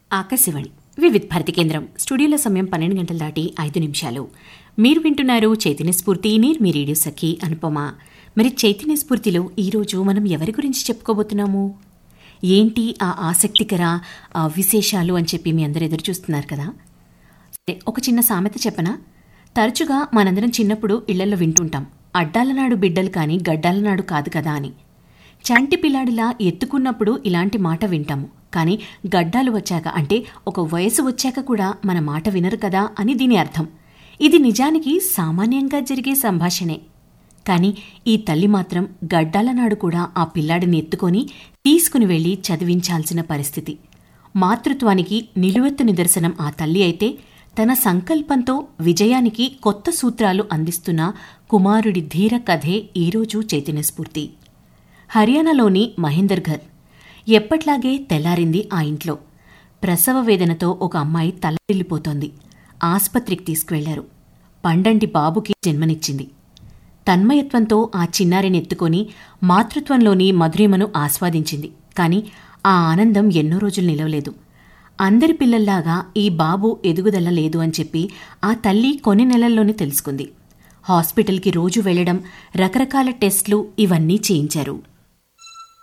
ఆకాశవాణి వివిధ్ భారతి కేంద్రం స్టూడియోలో సమయం పన్నెండు గంటలు దాటి ఐదు నిమిషాలు మీరు వింటున్నారు చైతన్య స్ఫూర్తి నేను మీ రేడియో సఖి అనుపమ మరి చైతన్య స్ఫూర్తిలో ఈరోజు మనం ఎవరి గురించి చెప్పుకోబోతున్నాము ఏంటి ఆ ఆసక్తికర ఆ విశేషాలు అని చెప్పి మీ అందరు ఎదురు చూస్తున్నారు కదా సరే, ఒక చిన్న సామెత చెప్పనా తరచుగా మనందరం చిన్నప్పుడు ఇళ్లలో వింటుంటాం అడ్డాల నాడు బిడ్డలు కానీ గడ్డాల నాడు కాదు కదా అని చంటి పిల్లాడిలా ఎత్తుకున్నప్పుడు ఇలాంటి మాట వింటాము కానీ గడ్డాలు వచ్చాక అంటే ఒక వయసు వచ్చాక కూడా మన మాట వినరు కదా అని దీని అర్థం ఇది నిజానికి సామాన్యంగా జరిగే సంభాషణే కానీ ఈ తల్లి మాత్రం గడ్డాల నాడు కూడా ఆ పిల్లాడిని ఎత్తుకొని తీసుకుని వెళ్లి చదివించాల్సిన పరిస్థితి మాతృత్వానికి నిలువెత్తు నిదర్శనం ఆ తల్లి అయితే తన సంకల్పంతో విజయానికి కొత్త సూత్రాలు అందిస్తున్న కుమారుడి ధీర కథే ఈరోజు చైతన్య స్ఫూర్తి హర్యానాలోని మహేందర్ఘర్ ఎప్పట్లాగే తెల్లారింది ఆ ఇంట్లో ప్రసవ వేదనతో ఒక అమ్మాయి తల్లడిల్లిపోతోంది ఆస్పత్రికి తీసుకువెళ్లారు పండంటి బాబుకి జన్మనిచ్చింది తన్మయత్వంతో ఆ చిన్నారిని ఎత్తుకొని మాతృత్వంలోని మధురిమను ఆస్వాదించింది కాని ఆ ఆనందం ఎన్నో రోజులు నిలవలేదు అందరి పిల్లల్లాగా ఈ బాబు ఎదుగుదల లేదు అని చెప్పి ఆ తల్లి కొన్ని నెలల్లోనే తెలుసుకుంది హాస్పిటల్కి రోజు వెళ్లడం రకరకాల టెస్ట్లు ఇవన్నీ చేయించారు